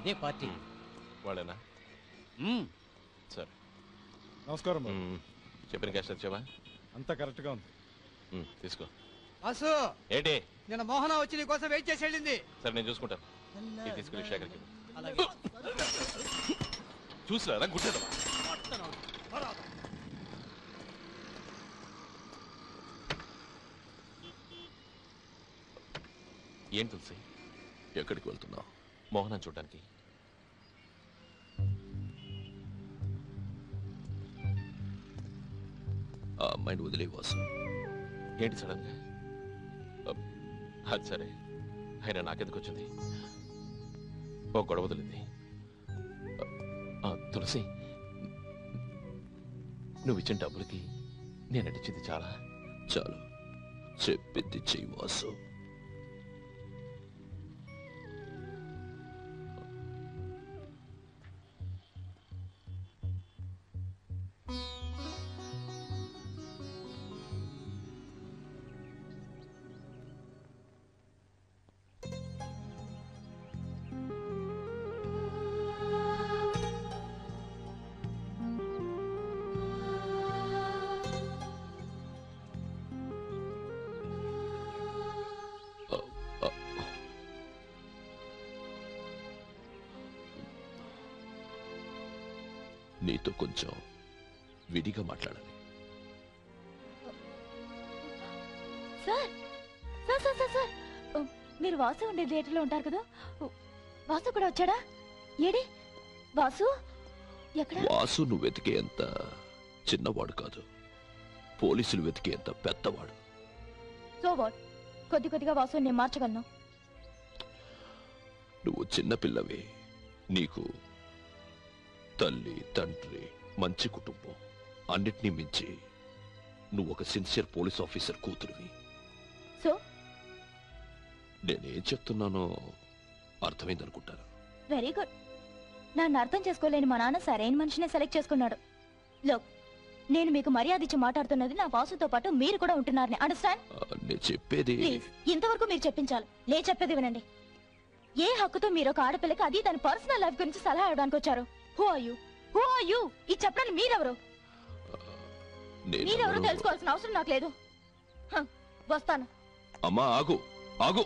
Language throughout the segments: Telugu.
అదే పార్టీ వాళ్ళేనా మ్మ్. సరే నమస్కారం బాబు. మ్మ్. చెప్పిన క్యాష్ తెచ్చావా అంతా కరెక్ట్ గా ఉంది మ్మ్, తీసుకో వాసు ఏంటి నిన్న మోహన వచ్చి నీ కోసం వెయిట్ చేసి వెళ్ళింది సరే నేను చూసుకుంటాను ఇది తీసుకెళ్ళి శేఖర్కి ఇవ్వు. అలాగే చూసిరా గుర్తుందా ఏం తులసి ఎక్కడికి వెళ్తున్నావు మోహనం చూడడానికి ఆ అమ్మాయిని వదిలే వాసు ఏంటి సడన్ గా అబ్, అది సరే అయినా నాకెందుకు వచ్చింది ఓ గొడవ వదిలింది ఆ, తులసి నువ్వు ఇచ్చిన డబ్బులకి నేను నటించింది చాలా చాలు చెప్పింది చెయ్యి వాసు ఆ, ఆ. నీతో కొంచెం విడిగా మాట్లాడాలి sir sir sir sir sir ఓ, మీరు వాసు ఉండే థియేటర్లో ఉంటారు కదా ఓ, వాసు కూడా వచ్చాడా ఏడి వాసు ఎక్కడ వాసు నువ్వు వెతికేంత చిన్నవాడు కాదు పోలీసులు వెతికేంత పెద్దవాడు సో వాట్ కొద్ది కొద్దిగా వాసు నేను మార్చగలను నువ్వు చిన్నపిల్లవి నీకు తల్లి తండ్రి మంచి కుటుంబం అన్నిటినీ మించి నువ్వు ఒక సిన్సియర్ పోలీస్ ఆఫీసర్ కూతురివి సో నేనేం చెప్తున్నానో అర్థమైందనుకుంటాను వెరీ గుడ్ నన్ను అర్థం చేసుకోలేని మా నాన్న సరైన మనిషినే సెలెక్ట్ చేసుకున్నాడు లోక్ నేను మీకు మర్యాద ఇచ్చి మాట్లాడుతున్నది నా వాసుతో పాటు మీరు కూడా ఉంటున్నారని అండర్స్టాండ్ ఆ, నేను చెప్పేది ప్లీజ్ ఇంతవరకు మీరు చెప్పించాలి నేను చెప్పేది వినండి ఏ హక్కుతో మీరు ఒక ఆడపిల్లకి అది తన పర్సనల్ లైఫ్ గురించి సలహా ఇవ్వడానికి వచ్చారు who are you who are you ఇది చెప్పడానికి మీరెవరు నేను మీరెవరు ఎవరు- తెలుసుకోవాల్సిన అవసరం నాకు లేదు హ, వస్తాను అమ్మా ఆగు ఆగు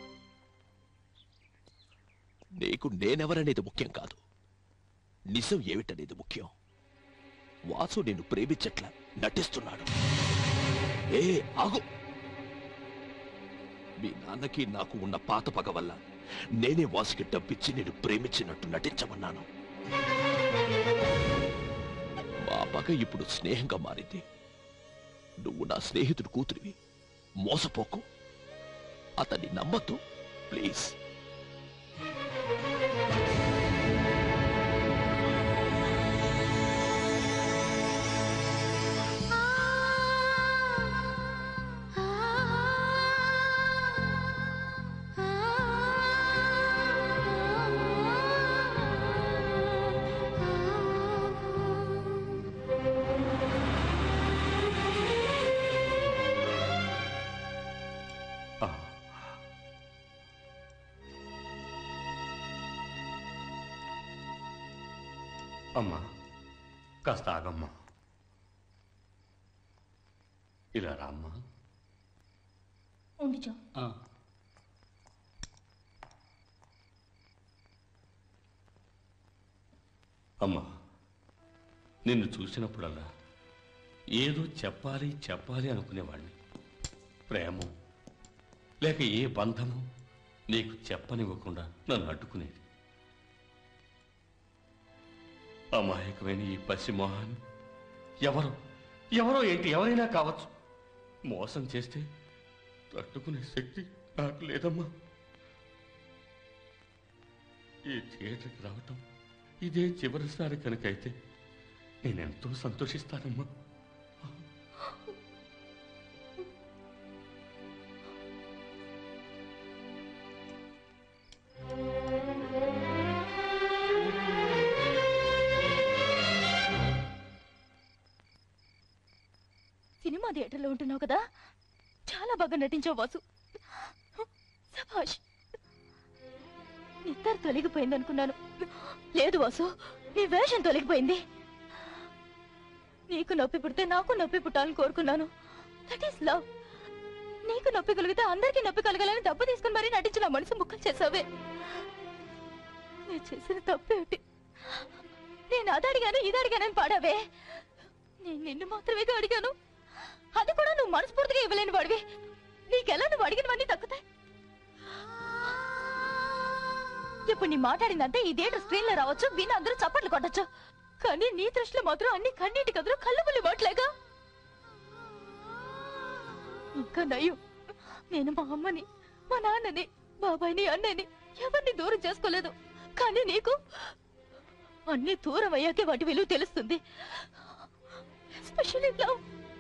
నీకు నేనెవరనేది ముఖ్యం కాదు నిజం ఏమిటనేది ముఖ్యం వాసు నిన్ను ప్రేమించట్ల నటిస్తున్నాడు ఏ ఆగు మీ నాన్నకి నాకు ఉన్న పాత పగ వల్ల నేనే వాసుకి డబ్బిచ్చి నేను ప్రేమించినట్టు నటించమన్నాను మా పగ ఇప్పుడు స్నేహంగా మారింది నువ్వు నా స్నేహితుడు కూతురివి మోసపోకు అతన్ని నమ్మద్దు ప్లీజ్ అమ్మా కాస్త ఆగమ్మా ఇలా రామ్మా ఉండిచో ఆ, అమ్మా నిన్ను చూసినప్పుడల్లా ఏదో చెప్పాలి చెప్పాలి అనుకునేవాడిని ప్రేమ లేక ఏ బంధము నీకు చెప్పనివ్వకుండా నన్ను అడ్డుకునేది అమాయకమైన ఈ పసిమోహాన్ని ఎవరు ఎవరో ఏంటి ఎవరైనా కావచ్చు మోసం చేస్తే తట్టుకునే శక్తి నాకు లేదమ్మా ఈ థియేటర్కి రావటం ఇదే చివరిసారి కనుకైతే నేనెంతో సంతోషిస్తానమ్మా సినిమా థియేటర్లో ఉంటున్నావు కదా చాలా బాగా నటించావు వాసు సభాష్ నిద్ర తొలగిపోయింది అనుకున్నాను లేదు వాసు నీ వేషం తొలగిపోయింది నీకు నొప్పి పుడితే నాకు నొప్పి పుట్టాలని కోరుకున్నాను దట్ ఈస్ లవ్ నీకు నొప్పి కలిగితే అందరికీ నొప్పి కలగాలని డబ్బు తీసుకుని మరీ నటించి నా మనసు ముక్కలు చేసావే నేను చేసిన తప్పేమిటి నేను అది అడిగాను ఇది అడిగానని పాడావే నేను నిన్ను మాత్రమే అడిగాను అది కూడా నువ్వు మనస్ఫూర్తిగా ఇవ్వలేని వాడివి నీకెలా నువ్వు అడిగినవన్నీ తగ్గుతాయి ఇప్పుడు నీ మాట్లాడిందంటే ఈ థియేటర్ స్క్రీన్ లో రావచ్చు విని అందరూ చప్పట్లు కొట్టచ్చు కానీ నీ దృష్టిలో మాత్రం అన్ని కన్నీటి కదులు కళ్ళు పుల్లి మాటలేగా ఇంకా నయ్యం నేను మా అమ్మని మా నాన్నని బాబాయిని అన్నని ఎవరిని దూరం చేసుకోలేదు కానీ నీకు అన్ని దూరం అయ్యాకే వాటి విలువ తెలుస్తుంది ఎస్పెషల్లీ లవ్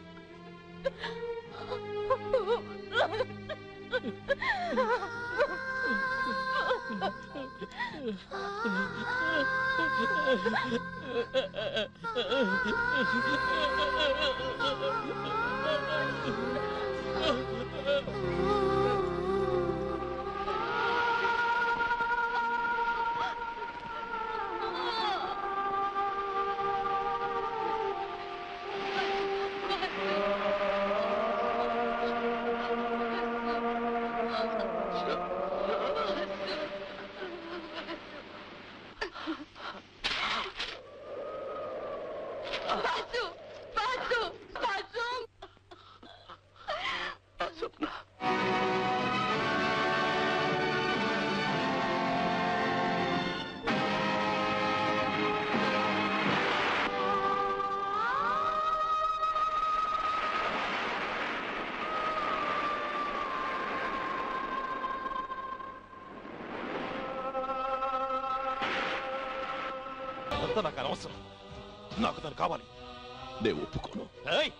అంతా నాకు అనవసరం నాకు తను కావాలి నేను ఒప్పుకోను ఏయ్!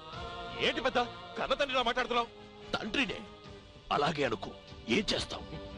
ఏంటి పెద్ద కన్న తండ్రిలా మాట్లాడుతున్నావు తండ్రినే అలాగే అనుకో ఏం చేస్తావు